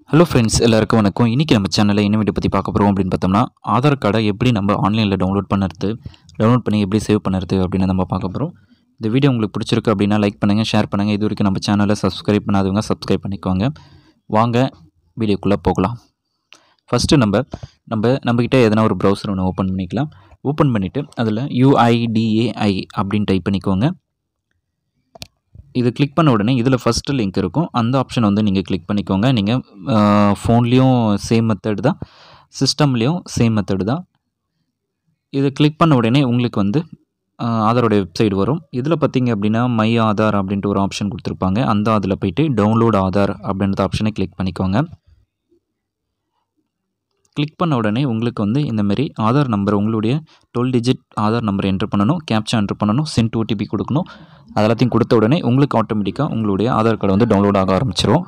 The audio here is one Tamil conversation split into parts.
ஹலோ ஃப்ரெண்ட்ஸ் எல்லாருக்கும் வணக்கம் இன்றைக்கி நம்ம சேனலில் என்ன வீடியோ பற்றி பார்க்க போகிறோம் அப்படின்னு பார்த்தோம்னா ஆதார் கார்டை எப்படி நம்ம ஆன்லைனில் டவுன்லோட் பண்ணுறது டவுன்லோட் பண்ணி எப்படி சேவ் பண்ணுறது அப்படின்னு நம்ம பார்க்க போகிறோம் இந்த வீடியோ உங்களுக்கு பிடிச்சிருக்கு அப்படின்னா லைக் பண்ணுங்கள் ஷேர் பண்ணுங்கள் இது வரைக்கும் நம்ம சேனலை சப்ஸ்கிரைப் பண்ணாதவங்க சப்ஸ்கிரைப் பண்ணிக்கோங்க வாங்க வீடியோக்குள்ளே போகலாம் ஃபஸ்ட்டு நம்ம நம்ம நம்மக்கிட்ட எதனா ஒரு ப்ரௌசர் ஒன்று ஓப்பன் பண்ணிக்கலாம் ஓப்பன் பண்ணிவிட்டு அதில் யூஐடிஏஐ அப்படின்னு டைப் பண்ணிக்கோங்க இது கிளிக் பண்ண உடனே இதில் ஃபஸ்ட்டு லிங்க் இருக்கும் அந்த ஆப்ஷனை வந்து நீங்கள் கிளிக் பண்ணிக்கோங்க நீங்கள் ஃபோன்லேயும் சேம் மெத்தட் தான் சிஸ்டம்லேயும் சேம் மெத்தடு தான் இது கிளிக் பண்ண உடனே உங்களுக்கு வந்து ஆஹ், ஆதாரோட வெப்சைட் வரும் இதில் பார்த்தீங்க அப்படின்னா மை ஆதார் அப்படின்ட்டு ஒரு ஆப்ஷன் கொடுத்துருப்பாங்க அந்த அதில் போயிட்டு டவுன்லோட் ஆதார் அப்படின்ற ஆப்ஷனை கிளிக் பண்ணிக்கோங்க கிளிக் பண்ண உடனே உங்களுக்கு வந்து இந்த மாதிரி ஆதார் நம்பர் உங்களுடைய twelve digit Aadhaar number enter பண்ணணும் கேப்சா என்ட்ரு பண்ணணும் சென்ட் ஓடிபி கொடுக்கணும் அது எல்லாத்தையும் கொடுத்த உடனே உங்களுக்கு ஆட்டோமேட்டிக்காக உங்களுடைய ஆதார் கார்டு வந்து டவுன்லோட் ஆக ஆரம்பிச்சிரும்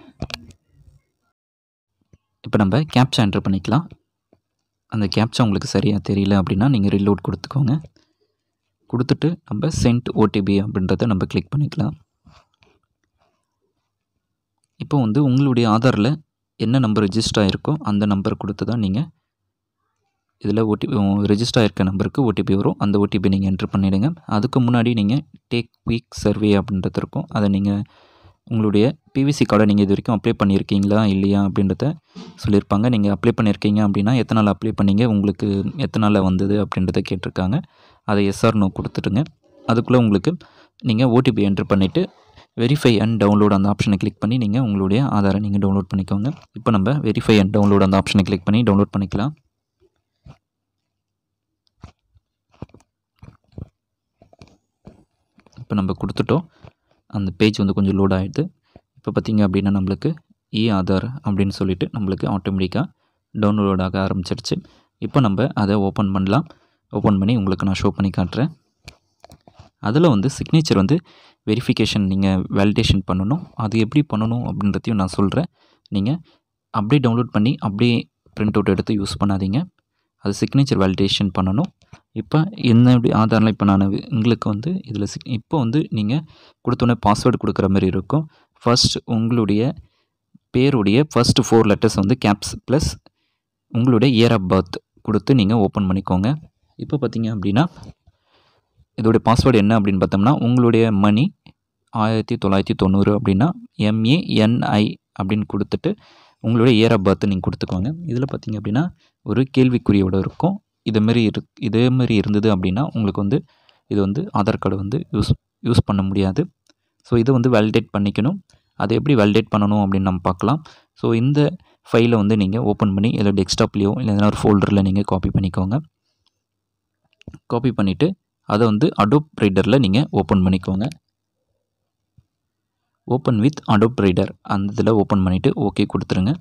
இப்போ நம்ம கேப்சா என்ட்ரு பண்ணிக்கலாம் அந்த கேப்சா உங்களுக்கு சரியாக தெரியல அப்படின்னா நீங்கள் ரீலோட் கொடுத்துக்கோங்க கொடுத்துட்டு நம்ம சென்ட் ஓடிபி அப்படின்றத நம்ம கிளிக் பண்ணிக்கலாம் இப்போ வந்து உங்களுடைய ஆதாரில் என்ன நம்பர் ரெஜிஸ்டர் ஆகிருக்கோ அந்த நம்பர் கொடுத்து தான் நீங்கள் இதில் ஓடிபி ரெஜிஸ்டர் ஆயிருக்க நம்பருக்கு ஓடிபி வரும் அந்த ஓடிபி நீங்கள் என்ட்ரு பண்ணிவிடுங்க அதுக்கு முன்னாடி நீங்கள் டேக் குயிக் சர்வே அப்படின்றது இருக்கும் அதை நீங்கள் உங்களுடைய பிவிசி கார்டை நீங்கள் இது வரைக்கும் அப்ளை பண்ணியிருக்கீங்களா இல்லையா அப்படின்றத சொல்லியிருப்பாங்க நீங்கள் அப்ளை பண்ணியிருக்கீங்க அப்படின்னா எத்தனை நாள் அப்ளை பண்ணீங்க உங்களுக்கு எத்தனை நாளில் வந்தது அப்படின்றத கேட்டிருக்காங்க அதை எஸ்ஆர் நோ கொடுத்துட்டுங்க அதுக்குள்ளே உங்களுக்கு நீங்கள் ஓடிபி என்ட்ரு பண்ணிவிட்டு வெரிஃபை அண்ட் டவுன்லோட் அந்த ஆப்ஷனை கிளிக் பண்ணி நீங்கள் உங்களுடைய ஆதாரை நீங்கள் டவுன்லோட் பண்ணிக்கோங்க இப்போ நம்ம வெரிஃபை அண்ட் டவுன்லோட் அந்த ஆப்ஷனை கிளிக் பண்ணி டவுன்லோட் பண்ணிக்கலாம் இப்போ நம்ம கொடுத்துட்டோம் அந்த பேஜ் வந்து கொஞ்சம் லோட் ஆகிடுது இப்போ பார்த்திங்க அப்படின்னா நம்மளுக்கு இ ஆதார் அப்படின்னு சொல்லிட்டு நம்மளுக்கு ஆட்டோமேட்டிக்காக டவுன்லோட் ஆக ஆரம்பிச்சிருச்சு இப்போ நம்ம அதை ஓப்பன் பண்ணலாம் ஓப்பன் பண்ணி உங்களுக்கு நான் ஷோ பண்ணி காட்டுறேன் அதில் வந்து சிக்னேச்சர் வந்து வெரிஃபிகேஷன் நீங்கள் வேலிடேஷன் பண்ணணும் அது எப்படி பண்ணணும் அப்படின்றதையும் நான் சொல்கிறேன் நீங்கள் அப்படியே டவுன்லோட் பண்ணி அப்படியே பிரிண்ட் அவுட் எடுத்து யூஸ் பண்ணாதீங்க அது சிக்னேச்சர் வேலிடேஷன் பண்ணணும் இப்போ என்ன எப்படி ஆதாரில் இப்போ நான் உங்களுக்கு வந்து இதில் சிக் இப்போ வந்து நீங்கள் கொடுத்தோன்னே பாஸ்வேர்டு கொடுக்குற மாதிரி இருக்கும் ஃபர்ஸ்ட் உங்களுடைய பேருடைய ஃபர்ஸ்ட் ஃபோர் லெட்டர்ஸ் வந்து கேப்ஸ் ப்ளஸ் உங்களுடைய இயர் ஆஃப் பர்த் கொடுத்து நீங்கள் ஓப்பன் பண்ணிக்கோங்க இப்போ பார்த்தீங்க அப்படின்னா இதோடைய பாஸ்வேர்டு என்ன அப்படின்னு பார்த்தோம்னா உங்களுடைய மணி ஆயிரத்தி தொள்ளாயிரத்தி தொண்ணூறு அப்படின்னா எம்ஏஎன்ஐ அப்படின்னு கொடுத்துட்டு உங்களுடைய இயர் ஆஃப் பர்த் நீங்கள் கொடுத்துக்கோங்க இதில் பார்த்தீங்க அப்படின்னா ஒரு கேள்விக்குறியோட இருக்கும் இதேமாரி இரு இதே மாதிரி இருந்தது அப்படின்னா உங்களுக்கு வந்து இது வந்து ஆதார் கார்டு வந்து யூஸ் யூஸ் பண்ண முடியாது ஸோ இதை வந்து வேலிடேட் பண்ணிக்கணும் அதை எப்படி வேலிடேட் பண்ணணும் அப்படின்னு நம்ம பார்க்கலாம் ஸோ இந்த ஃபைலை வந்து நீங்கள் ஓப்பன் பண்ணி இல்லை டெஸ்க்டாப்லேயோ இல்லை எதனா ஒரு ஃபோல்டரில் நீங்கள் காப்பி பண்ணிக்கோங்க காப்பி பண்ணிவிட்டு அதை வந்து அடோப் ரைடரில் நீங்கள் ஓப்பன் பண்ணிக்கோங்க ஓப்பன் வித் அடோப் ரைடர் அந்த இதில் ஓப்பன் பண்ணிவிட்டு ஓகே கொடுத்துருங்க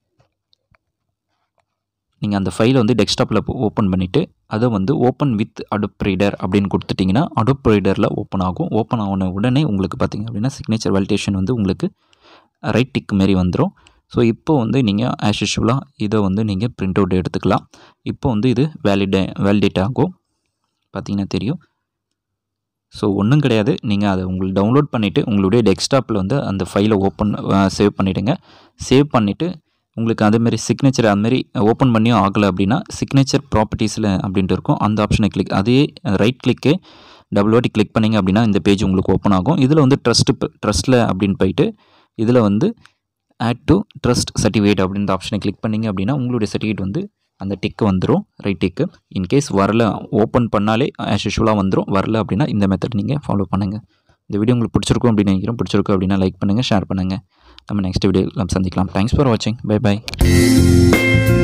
நீங்கள் அந்த ஃபைலை வந்து டெஸ்க்டாப்பில் ஓப்பன் பண்ணிவிட்டு அதை வந்து ஓப்பன் வித் அடோப் ரைடர் அப்படின்னு கொடுத்துட்டிங்கன்னா அடோப் ரைடரில் ஓப்பன் ஆகும் ஓப்பன் ஆன உடனே உங்களுக்கு பார்த்தீங்க அப்படின்னா சிக்னேச்சர் வேலிடேஷன் வந்து உங்களுக்கு ரைட் டிக் மாரி வந்துடும் ஸோ இப்போ வந்து நீங்கள் ஆஸ் யூஷுவலாக இதை வந்து நீங்கள் பிரிண்ட் அவுட் எடுத்துக்கலாம் இப்போ வந்து இது வேலிடே வேலிடேட் ஆகும் பார்த்தீங்கன்னா தெரியும் ஸோ ஒன்றும் கிடையாது நீங்கள் அதை உங்களுக்கு டவுன்லோட் பண்ணிவிட்டு உங்களுடைய டெஸ்க்டாப்பில் வந்து அந்த ஃபைலை ஓப்பன் சேவ் பண்ணிவிடுங்க சேவ் பண்ணிவிட்டு உங்களுக்கு அதேமாரி சிக்னேச்சர் அதுமாரி ஓப்பன் பண்ணியும் ஆகலை அப்படின்னா சிக்னேச்சர் ப்ராப்பர்ட்டிஸில் அப்படின்ட்டு இருக்கும் அந்த ஆப்ஷனை கிளிக் அதே ரைட் கிளிக்கு டபுள் வாட்டி கிளிக் பண்ணிங்க அப்படின்னா இந்த பேஜ் உங்களுக்கு ஓப்பன் ஆகும் இதில் வந்து ட்ரஸ்ட்டு ட்ரஸ்ட்டில் அப்படின்னு போயிட்டு இதில் வந்து ஆட் டு ட்ரஸ்ட் சர்டிஃபிகேட் அப்படின்ற ஆப்ஷனை கிளிக் பண்ணிங்க அப்படின்னா உங்களுடைய சர்டிஃபிகேட் வந்து அந்த டிக்கு வந்துடும் ரைட் டிக்கு இன்கேஸ் வரல ஓப்பன் பண்ணாலே ஆஸ் யூஷுவலாக வந்துடும் வரல அப்படின்னா இந்த மெத்தட் நீங்கள் ஃபாலோ பண்ணுங்கள் இந்த வீடியோ உங்களுக்கு பிடிச்சிருக்கும் அப்படின்னு நினைக்கிறோம் பிடிச்சிருக்கும் அப்படின்னா லைக் பண்ணுங்கள் ஷேர் பண்ணுங்கள் நம்ம நெக்ஸ்ட் வீடியோ சந்திக்கலாம் தேங்க்ஸ் ஃபார் வாட்சிங் பை பை